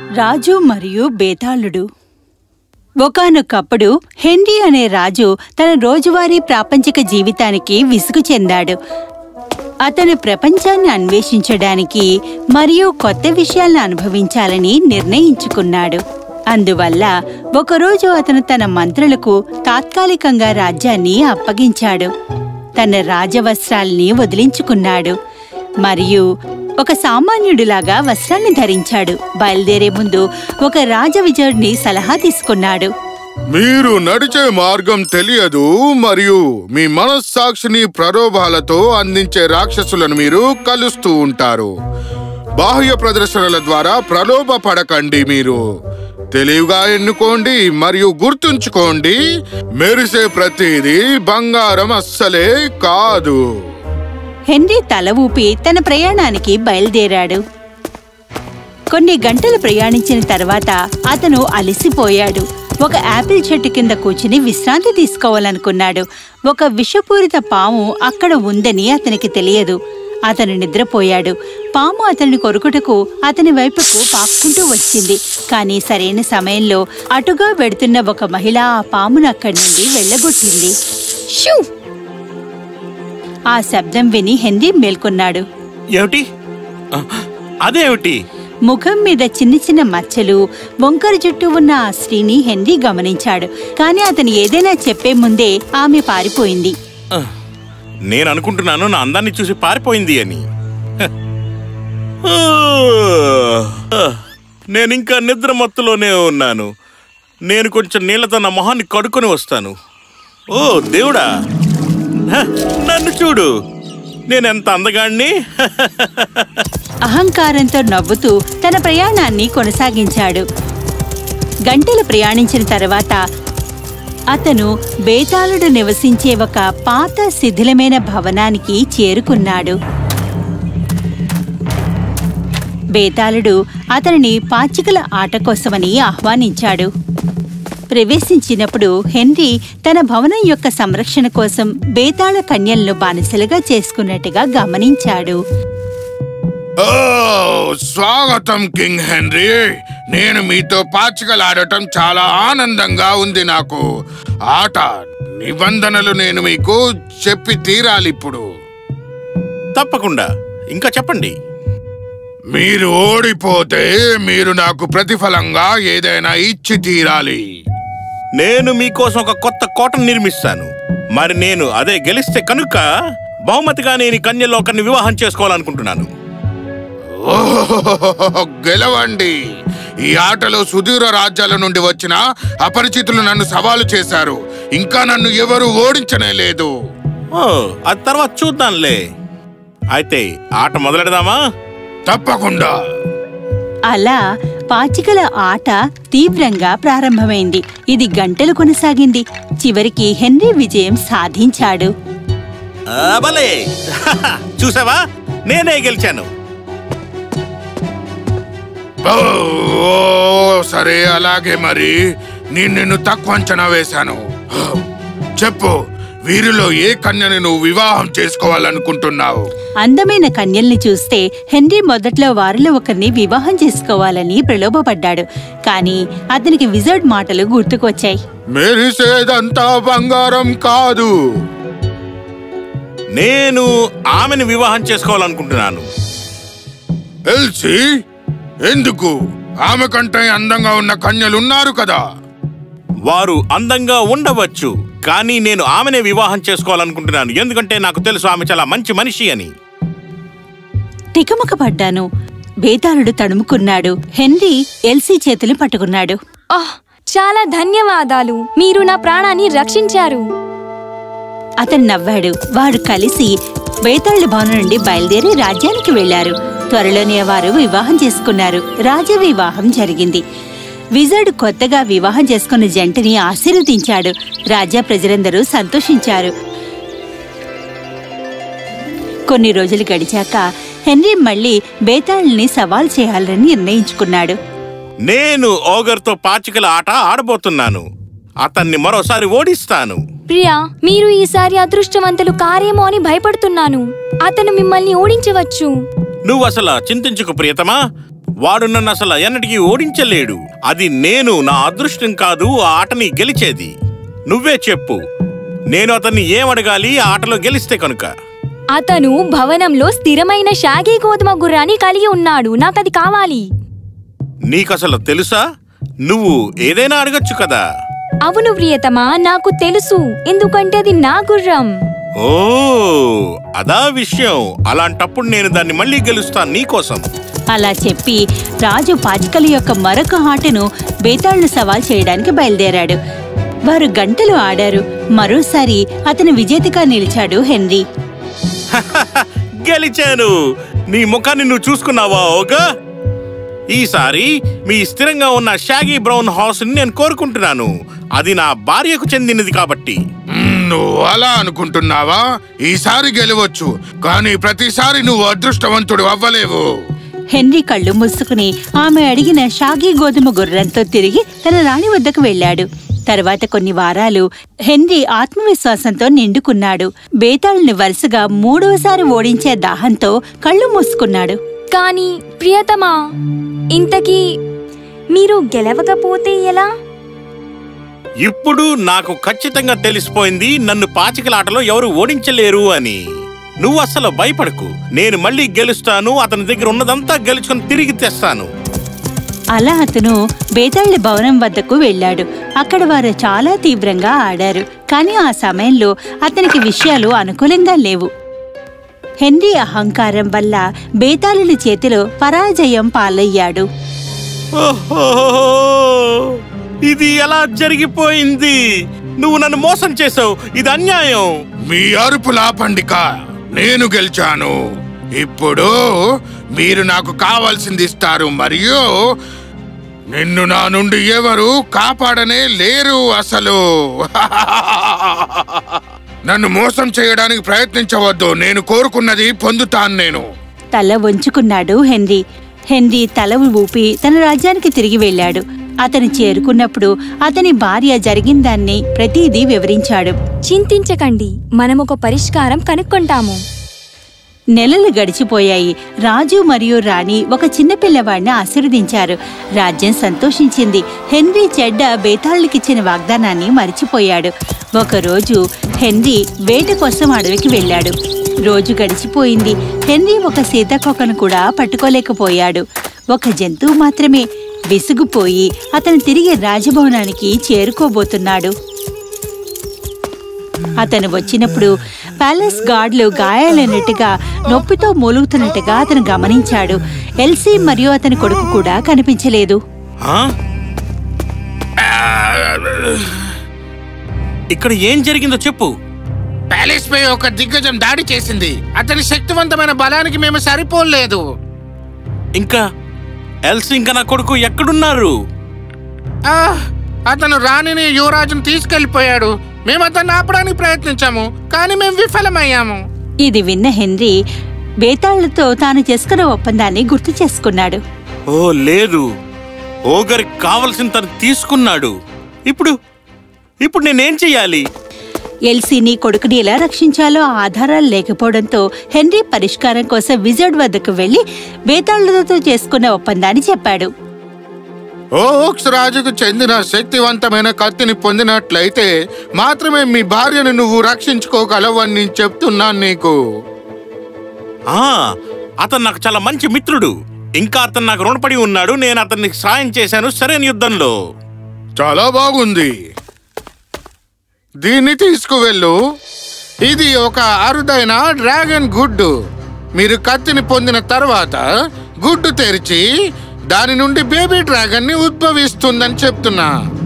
రాజు మరియు బేతాళుడు ఒకానొకప్పుడు హెన్రీ అనే రాజు తన రోజువారీ ప్రాపంచిక జీవితానికి విసుగు చెందాడు అతను ప్రపంచాన్ని అన్వేషించడానికి మరియు కొత్త విషయాలను అనుభవించాలని నిర్ణయించుకున్నాడు అందువల్ల ఒకరోజు అతను తన మంత్రులకు తాత్కాలికంగా రాజ్యాన్ని అప్పగించాడు తన రాజవస్త్రాల్ని వదిలించుకున్నాడు మరియు ఒక సామాన్యుడిలాగా వస్త్రాన్ని ధరించాడు బయలుదేరే ముందు ఒక రాజవిజయుడిని సలహా తీసుకున్నాడు మీరు నడిచే మార్గం తెలియదు మరియు మీ మనస్సాక్షిని ప్రలోభాలతో అందించే రాక్షసులను మీరు కలుస్తూ ఉంటారు బాహ్య ప్రదర్శనల ద్వారా ప్రలోభ పడకండి మీరు తెలివిగా ఎన్నుకోండి మరియు గుర్తుంచుకోండి మెరిసే ప్రతిదీ బంగారం అస్సలే కాదు హెన్రీ తల ఊపి తన ప్రయాణానికి బయలుదేరాడు కొన్ని గంటలు ప్రయాణించిన తర్వాత అతను అలసిపోయాడు ఒక యాపిల్ చెట్టు కింద కూర్చుని విశ్రాంతి తీసుకోవాలనుకున్నాడు ఒక విషపూరిత పాము అక్కడ ఉందని అతనికి తెలియదు అతను నిద్రపోయాడు పాము అతన్ని కొరుకుటకు అతని వైపుకు పాక్కుంటూ వచ్చింది కానీ సరైన సమయంలో అటుగా వెడుతున్న ఒక మహిళ ఆ పామును అక్కడి నుండి వెళ్ళగొట్టింది షూ ఆ శబ్దం విని హెన్రీ మేల్కొన్నాడు ఏమిటి ఆ, అదేమిటి ముఖం మీద చిన్న చిన్న మచ్చలు వంకర జుట్టు ఉన్న ఆ స్త్రీని హెన్రీ గమనించాడు కానీ అతను ఏదైనా చెప్పే ముందే ఆమె పారిపోయింది ఆ, నేను అనుకుంటున్నాను నా అందాన్ని చూసి పారిపోయింది అని హ. ఆ, ఆ, నేను ఇంకా నిద్ర మత్తులోనే ఉన్నాను నేను కొంచెం నీళ్లతో నా మొహాన్ని కడుక్కొని వస్తాను ఓ దేవుడా హ, నన్ను చూడు నేనెంత అందగాణ్ణి అహంకారంతో నవ్వుతూ తన ప్రయాణాన్ని కొనసాగించాడు గంటలు ప్రయాణించిన తర్వాత అతను బేతాళుడు నివసించే ఒక పాత శిథిలమైన భవనానికి చేరుకున్నాడు బేతాళుడు అతనిని పాచికల ఆట కోసమని ఆహ్వానించాడు ప్రవేశించినప్పుడు హెన్రీ తన భవనం యొక్క సంరక్షణ కోసం బేతాళ కన్యలను బానిసలుగా చేసుకున్నట్టుగా గమనించాడు ఓ స్వాగతం కింగ్ హెన్రీ నేను మీతో పాచికలాడటం చాలా ఆనందంగా ఉంది నాకు ఆట నిబంధనలు నేను మీకు చెప్పి తీరాలి ఇప్పుడు తప్పకుండా ఇంకా చెప్పండి మీరు ఓడిపోతే మీరు నాకు ప్రతిఫలంగా ఏదైనా ఇచ్చి తీరాలి నేను మీకోసం ఒక కొత్త కోటను నిర్మిస్తాను మరి నేను అదే గెలిస్తే కనుక బహుమతిగా నేను ఈ కన్యలో ఒకరిని వివాహం చేసుకోవాలనుకుంటున్నాను ఓహ్, గెలవండి ఈ ఆటలో సుదూర రాజ్యాల నుండి వచ్చిన అపరిచితులు నన్ను సవాలు చేశారు ఇంకా నన్ను ఎవరు ఓడించనే లేదు ఓ అది తర్వాత చూద్దాంలే అయితే ఆట మొదలెడదామా తప్పకుండా అలా పాచికల ఆట తీవ్రంగా ప్రారంభమైంది ఇది గంటలు కొనసాగింది చివరికి హెన్రీ విజయం సాధించాడు ఆ, భలే చూసావా నేనే గెలిచాను ఓ సరే అలాగే మరి నేను నిన్ను తక్కువ అంచనా వేశాను చెప్పు వీరిలో ఏ కన్యని నువ్వు వివాహం చేసుకోవాలనుకుంటున్నావు అందమైన కన్యల్ని చూస్తే హెన్రీ మొదట్లో వారిలో ఒకరిని వివాహం చేసుకోవాలని ప్రలోభపడ్డాడు కానీ అతనికి విజర్డ్ మాటలు గుర్తుకొచ్చాయి మెరిసేదంతా బంగారం కాదు నేను ఆమెను వివాహం చేసుకోవాలనుకుంటున్నాను ఎల్సి ఎందుకు ఆమె కంటే అందంగా ఉన్న కన్యలున్నారు కదా వారు అందంగా ఉండవచ్చు కానీ నేను ఆమెనే వివాహం చేసుకోవాలనుకుంటున్నాను ఎందుకంటే నాకు తెలుసు ఆమె చాలా మంచి మనిషి అని తికమక పడ్డాను బేతాళుడు తడుముకున్నాడు హెన్రీ ఎల్సీ చేతులు పట్టుకున్నాడు ఆహ్ చాలా ధన్యవాదాలు మీరు నా ప్రాణాన్ని రక్షించారు అతను నవ్వాడు వారు కలిసి బేతాళి భవనం నుండి బయలుదేరి రాజ్యానికి వెళ్లారు త్వరలోనే వారు వివాహం చేసుకున్నారు రాజ వివాహం జరిగింది విజర్డ్ కొత్తగా వివాహం చేసుకున్న జంటని ఆశీర్వదించాడు రాజ్య ప్రజలందరూ సంతోషించారు కొన్ని రోజులు గడిచాక హెన్రీ మళ్ళీ బేతాళిని సవాల్ చేయాలని నిర్ణయించుకున్నాడు నేను ఓగర్తో పాచికల ఆట ఆడబోతున్నాను అతన్ని మరోసారి ఓడిస్తాను ప్రియా మీరు ఈసారి అదృష్టవంతులు కారేమో అని భయపడుతున్నాను అతను మిమ్మల్ని ఓడించవచ్చు నువ్వు అసలు చింతించుకు ప్రియతమా వాడు నన్ను అసలు ఎన్నటికీ ఓడించలేడు అది నేను నా అదృష్టం కాదు ఆ ఆటని గెలిచేది నువ్వే చెప్పు నేను అతన్ని ఏం అడగాలి ఆ ఆటలో గెలిస్తే కనుక అతను భవనంలో స్థిరమైన షాగీ గోధుమ గుర్రాన్ని కలిగి ఉన్నాడు నాకది కావాలి నీకసలు తెలుసా నువ్వు ఏదైనా అడగచ్చు కదా అవును ప్రియతమా నాకు తెలుసు ఎందుకంటే అది నా గుర్రం ఓ అదా విషయం అలాంటప్పుడు నేను దాన్ని మళ్ళీ గెలుస్తాను నీకోసం అలా చెప్పి రాజు పాచికల యొక్క మరొక ఆటను బేతాళ్లు సవాల్ చేయడానికి బయలుదేరాడు వారు గంటలు ఆడారు మరోసారి అతను విజేతగా నిలిచాడు హెన్రీ గెలిచాను నీ ముఖాన్ని నువ్వు చూసుకున్నావా ఓగా ఈసారి మీ స్థిరంగా ఉన్న షాగీ బ్రౌన్ హౌస్ ని నేను కోరుకుంటున్నాను అది నా భార్యకు చెందినది కాబట్టి మ్మ్, నువ్వు అలా అనుకుంటున్నావా ఈసారి గెలవచ్చు కానీ ప్రతిసారి నువ్వు అదృష్టవంతుడు అవ్వలేవు హెన్రీ కళ్ళు మూసుకుని ఆమె అడిగిన షాగీ గోధుమ గుర్రంతో తిరిగి తన రాణి వద్దకు వెళ్ళాడు తర్వాత కొన్ని వారాలు హెన్రీ ఆత్మవిశ్వాసంతో నిండుకున్నాడు బేతాళుని వరుసగా మూడవసారి ఓడించే దాహంతో కళ్ళు మూసుకున్నాడు కానీ ప్రియతమా ఇంతకీ మీరు గెలవకపోతే ఎలా ఇప్పుడు నాకు ఖచ్చితంగా తెలిసిపోయింది నన్ను పాచికలాటలో ఎవరు ఓడించలేరు అని నువ్వు అసలు భయపడకు నేను మళ్ళీ గెలుస్తాను అతని దగ్గర ఉన్నదంతా గెలుచుకొని తిరిగి తెస్తాను అలా అతను బేతాళి భవనం వద్దకు వెళ్ళాడు అక్కడ వారు చాలా తీవ్రంగా ఆడారు కానీ ఆ సమయంలో అతనికి విషయాలు అనుకూలంగా లేవు హెన్రీ అహంకారం వల్ల బేతాళుని చేతిలో పరాజయం పాలయ్యాడు ఓహో ఇది ఎలా జరిగిపోయింది నువ్వు నన్ను మోసం చేసావు ఇది అన్యాయం మీ అరుపుల పండిక నేను గెలిచాను ఇప్పుడు మీరు నాకు కావాల్సింది ఇస్తారు మరియు నిన్ను నా నుండి ఎవరు కాపాడనే లేరు అసలు నన్ను మోసం చేయడానికి ప్రయత్నించవద్దు నేను కోరుకున్నది పొందుతాను నేను తల వంచుకున్నాడు హెన్రీ హెన్రీ తల ఊపి తన రాజ్యానికి తిరిగి వెళ్ళాడు అతను చేరుకున్నప్పుడు అతని భార్య జరిగిందాన్ని ప్రతిదీ వివరించాడు చింతించకండి మనం ఒక పరిష్కారం కనుక్కుంటాము నెలలు గడిచిపోయాయి రాజు మరియు రాణి ఒక చిన్న పిల్లవాడిని ఆశీర్వదించారు రాజ్యం సంతోషించింది హెన్రీ చెడ్డ బేతాళుకిచ్చిన వాగ్దానాన్ని మరిచిపోయాడు ఒకరోజు హెన్రీ వేట కోసం అడవికి వెళ్ళాడు రోజు గడిచిపోయింది హెన్రీ ఒక సీతాకోకను కూడా పట్టుకోలేకపోయాడు ఒక జంతువు మాత్రమే విసుగుపోయి అతను తిరిగి రాజభవనానికి చేరుకోబోతున్నాడు అతను వచ్చినప్పుడు ప్యాలెస్ గార్డ్లు గాయాలైనట్టుగా నొప్పితో మూలుగుతున్నట్టుగా అతను గమనించాడు ఎల్సీ మరియు అతని కొడుకు కూడా కనిపించలేదు ఆ? ఇక్కడ ఏం జరిగిందో చెప్పు ప్యాలెస్ పై ఒక దిగ్గజం దాడి చేసింది అతని శక్తివంతమైన బలానికి మేము సరిపోలేదు ఇంకా ఎల్సి ఇంకా నా కొడుకు ఎక్కడున్నారు ఆ, అతను రాణిని యువరాజును తీసుకెళ్లిపోయాడు మేము అతన్ని ఆపడానికి ప్రయత్నించాము కానీ మేము విఫలమయ్యాము ఇది విన్న హెన్రీ బేతాళ్లతో తాను చేసుకున్న ఒప్పందాన్ని గుర్తు చేసుకున్నాడు ఓ లేదు ఓగరికి కావలసిన తను తీసుకున్నాడు ఇప్పుడు ఇప్పుడు నేనేం చెయ్యాలి ఎల్సీని కొడుకుని ఎలా రక్షించాలో ఆధారాలు లేకపోవడంతో హెన్రీ పరిష్కారం కోసం విజర్డ్ వద్దకు వెళ్లి బేతాళ్లతో చేసుకున్న ఒప్పందాన్ని చెప్పాడు ఓక్స్ రాజుకు చెందిన శక్తివంతమైన కత్తిని పొందినట్లయితే మాత్రమే మీ భార్యను నువ్వు రక్షించుకోగలవని నేను చెప్తున్నాను నీకు ఆ అతను నాకు చాలా మంచి మిత్రుడు ఇంకా అతను నాకు రుణపడి ఉన్నాడు నేను అతనికి సాయం చేశాను సరైన యుద్ధంలో చాలా బాగుంది దీన్ని తీసుకువెళ్ళు ఇది ఒక అరుదైన డ్రాగన్ గుడ్డు మీరు కత్తిని పొందిన తర్వాత గుడ్డు తెరిచి దాని నుండి బేబీ డ్రాగన్ ని ఉద్భవిస్తుందని చెప్తున్నా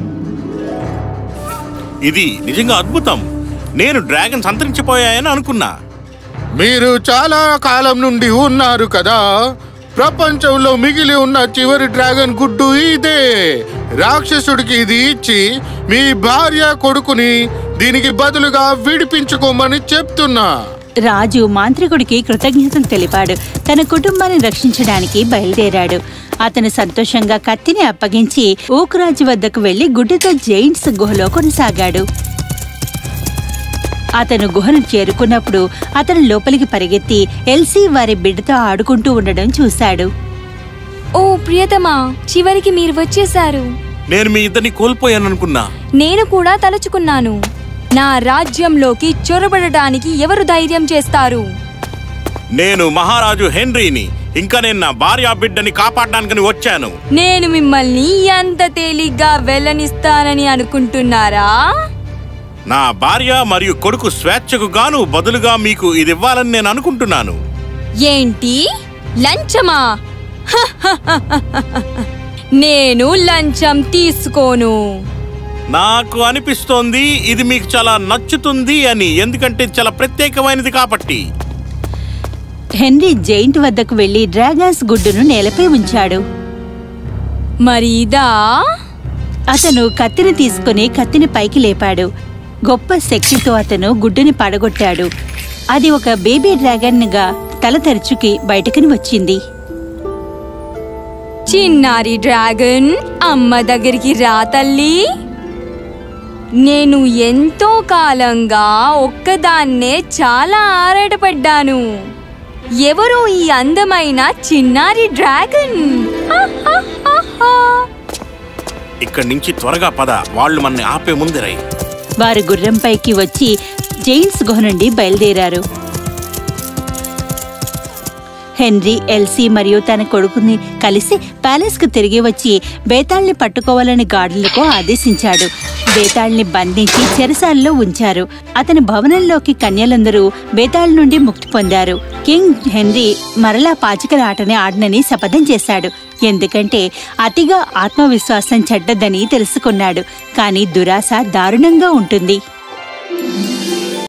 ఇది నిజంగా అద్భుతం నేను డ్రాగన్స్ అంతరించిపోయాయని అనుకున్నా మీరు చాలా కాలం నుండి ఉన్నారు కదా ప్రపంచంలో మిగిలి ఉన్న చివరి డ్రాగన్ గుడ్డు ఇదే రాక్షసుడికి ఇది ఇచ్చి మీ భార్య కొడుకుని దీనికి బదులుగా విడిపించుకోమని చెప్తున్నా రాజు మాంత్రికుడికి కృతజ్ఞతలు తెలిపాడు తన కుటుంబాన్ని రక్షించడానికి బయలుదేరాడు అతను సంతోషంగా కత్తిని అప్పగించి ఊకురాజు వద్దకు వెళ్లి గుడ్డతో జైంట్స్ గుహలో కొనసాగాడు అతను గుహను చేరుకున్నప్పుడు అతను లోపలికి పరిగెత్తి ఎల్సీ వారి బిడ్డతో ఆడుకుంటూ ఉండడం చూశాడు ఓ ప్రియతమా చివరికి మీరు వచ్చేశారు నేను మీ ఇద్దరిని కోల్పోయాననుకున్నా నేను కూడా తలుచుకున్నాను నా రాజ్యంలోకి చొరబడటానికి ఎవరు ధైర్యం చేస్తారు నేను మహారాజు హెన్రీని ఇంకా నేను నా భార్య బిడ్డని కాపాడడానికని వచ్చాను నేను మిమ్మల్ని అంత తేలిగ్గా వెళ్ళనిస్తానని అనుకుంటున్నారా నా భార్య మరియు కొడుకు స్వేచ్ఛకు గాను బదులుగా మీకు ఇది ఇవ్వాలని నేను అనుకుంటున్నాను ఏంటి లంచమా నేను లంచం తీసుకోను నాకు అనిపిస్తోంది ఇది మీకు చాలా నచ్చుతుంది అని ఎందుకంటే ఇది చాలా ప్రత్యేకమైనది కాబట్టి హెన్రీ జైంట్ వద్దకు వెళ్లి డ్రాగన్స్ గుడ్డును నేలపై ఉంచాడు మరి ఇదా అతను కత్తిని తీసుకుని కత్తిని పైకి లేపాడు గొప్ప శక్తితో అతను గుడ్డుని పడగొట్టాడు అది ఒక బేబీ డ్రాగన్ గా తల తెరుచుకి బయటకుని వచ్చింది చిన్నారి డ్రాగన్ అమ్మ దగ్గరికి రా తల్లి నేను ఎంతో కాలంగా ఒక్కదాన్నే చాలా ఆరాటపడ్డాను ఎవరు ఈ అందమైన చిన్నారి డ్రాగన్ ఆహాహాహా. ఇక్కడి నుంచి త్వరగా పద వాళ్ళు మనని ఆపే ముందరై వారు గుర్రంపైకి వచ్చి జైంట్స్ గుహ నుండి బయలుదేరారు హెన్రీ ఎల్సీ మరియు తన కొడుకుని కలిసి ప్యాలెస్ కు తిరిగి వచ్చి బేతాళ్ని పట్టుకోవాలని గార్డులకు ఆదేశించాడు బేతాళ్ని బంధించి చెరసాలలో ఉంచారు అతని భవనంలోకి కన్యలందరూ బేతాళ్ నుండి ముక్తి పొందారు కింగ్ హెన్రీ మరలా పాచికల ఆటని ఆడనని శపథం చేశాడు ఎందుకంటే అతిగా ఆత్మవిశ్వాసం చెడ్డదని తెలుసుకున్నాడు కానీ దురాశ దారుణంగా ఉంటుంది